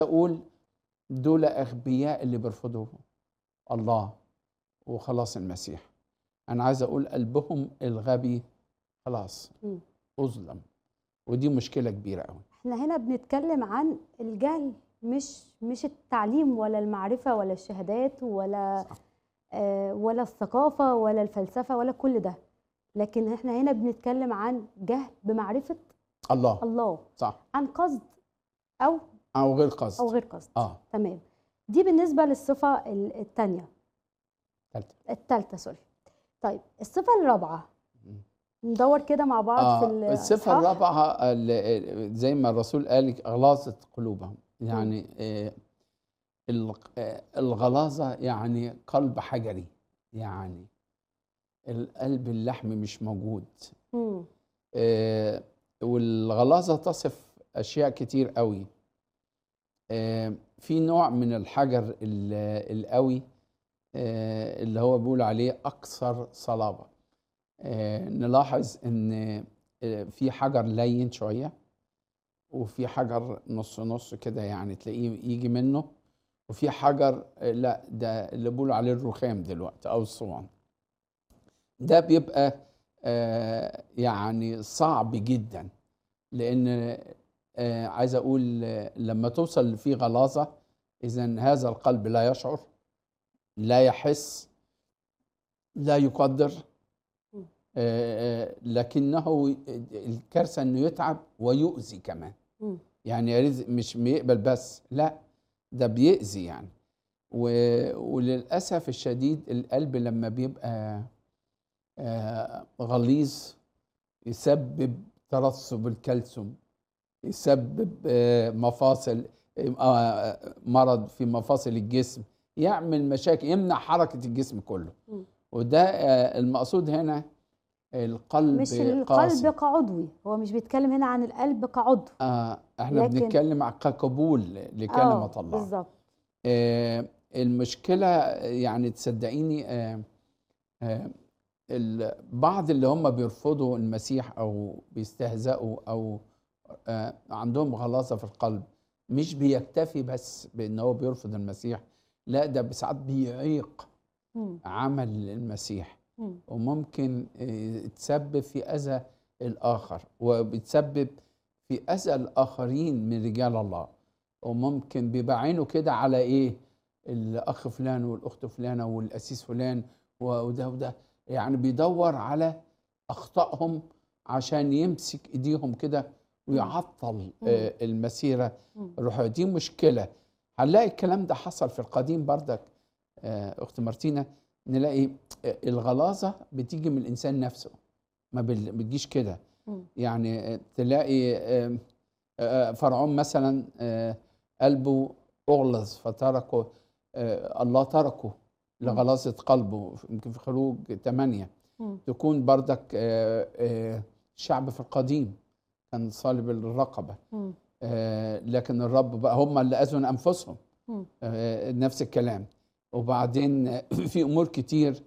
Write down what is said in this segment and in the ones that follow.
اقول دول اغبياء اللي بيرفضوا الله وخلاص المسيح انا عايز اقول قلبهم الغبي خلاص مم. اظلم ودي مشكله كبيره قوي احنا هنا بنتكلم عن الجهل مش مش التعليم ولا المعرفة ولا الشهادات ولا صح. آه ولا الثقافة ولا الفلسفة ولا كل ده لكن احنا هنا بنتكلم عن جهل بمعرفة الله الله صح عن قصد أو او غير قصد أو غير قصد اه تمام دي بالنسبة للصفة ال- التانية تالتة. التالتة سوري طيب الصفة الرابعة مم. ندور كده مع بعض في آه الصفة الإصحاح. الرابعة ال- ال- زي ما الرسول قال غلاظة قلوبهم يعني آه ال- آه، الغلاظة يعني قلب حجري يعني القلب اللحمي مش موجود مم. آه، والغلاظة تصف أشياء كتير قوي آه، في نوع من الحجر ال- القوي آه، اللي هو بيقول عليه أكثر صلابة آه، نلاحظ إن آه، في حجر لين شوية وفي حجر نص نص كده يعني تلاقيه يجي منه وفي حجر آه، لا ده اللي بيقولوا عليه الرخام دلوقتي أو الصوان ده بيبقى آه، يعني صعب جدا لان آه، عايز اقول آه، لما توصل في غلاظه اذا هذا القلب لا يشعر لا يحس لا يقدر مم. آه، آه، لكنه الكارثه انه يتعب ويؤذي كمان مم. يعني يا ريت مش بيقبل بس لا ده بيأذي يعني و... وللأسف الشديد القلب لما بيبقى آه، غليظ يسبب ترسب الكالسيوم يسبب آه، مفاصل آه، مرض في مفاصل الجسم يعمل مشاكل يمنع حركة الجسم كله مم. وده آه، المقصود هنا القلب مش قاسي. القلب كعضوي هو مش بيتكلم هنا عن القلب كعضو آه احنا لكن- بنتكلم عن كقبول لكلمة آه، الله بالظبط آه، المشكلة يعني تصدقيني آه، آه، ال- بعض اللي هم بيرفضوا المسيح أو بيستهزئوا أو آه، عندهم غلاظة في القلب مش بيكتفي بس بأن هو بيرفض المسيح لا ده ساعات بيعيق مم. عمل المسيح مم. وممكن آه، تسبب في أذى الآخر وبتسبب في أذى الآخرين من رجال الله وممكن بيبقى عينه كده على إيه الأخ فلان والأخت فلانة والأسيس فلان و- وده وده يعني بيدور على أخطائهم عشان يمسك إيديهم كده ويعطل آه، المسيرة مم. الروحية دي مشكلة هنلاقي الكلام ده حصل في القديم بردك آه، أخت مارتينا نلاقي الغلاظة بتيجي من الإنسان نفسه ما بال- بتجيش كده مم. يعني تلاقي آه، آه، فرعون مثلا آه، قلبه أغلظ فتركه آه، الله تركه لغلاظة قلبه يمكن في خروج ثمانية مم. تكون بردك آه، آه، الشعب في القديم كان صالب الرقبة مم. آه، لكن الرب بقى هم اللي أذن أنفسهم مم. آه، نفس الكلام وبعدين آه، في امور كتير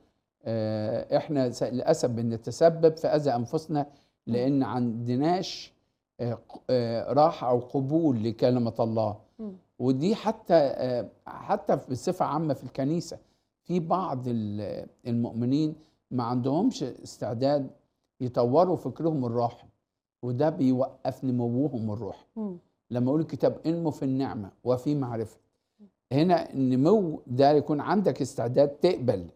آه، احنا س- للاسف بنتسبب في اذى انفسنا لان عندناش آه، ق- آه، راحه او قبول لكلمه الله مم. ودي حتى آه، حتى بصفه عامه في الكنيسه في بعض ال- المؤمنين ما عندهمش استعداد يطوروا فكرهم الروحي وده بيوقف نموهم الروحي مم. لما اقول الكتاب انمو في النعمه وفي معرفه هنا النمو ده يكون عندك استعداد تقبل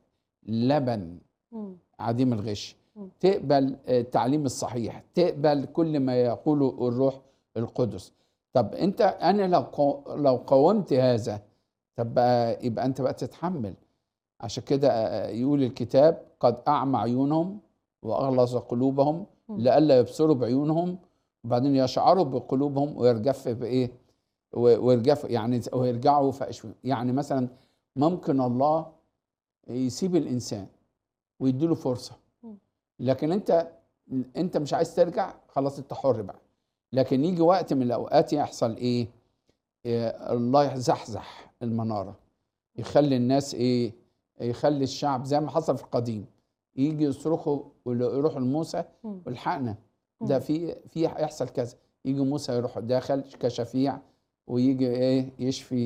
لبن مم. عديم الغش مم. تقبل آه، التعليم الصحيح تقبل كل ما يقوله الروح القدس طب انت انا لو قو- لو قاومت هذا طب بقى يبقى انت بقى تتحمل عشان كده آه، يقول الكتاب قد اعمى عيونهم واغلظ قلوبهم مم. لئلا يبصروا بعيونهم وبعدين يشعروا بقلوبهم ويرجف بايه و- ويرجف يعني ويرجعوا فأشوا يعني مثلا ممكن الله يسيب الانسان ويديله فرصه مم. لكن انت انت مش عايز ترجع خلاص انت حر بقى لكن يجي وقت من الاوقات يحصل ايه, إيه الله يزحزح المناره يخلي الناس ايه يخلي الشعب زي ما حصل في القديم يجي يصرخوا ويروحوا لموسى مم. والحقنا ده مم. في في يحصل كذا يجي موسى يروح داخل كشفيع ويجي ايه يشفي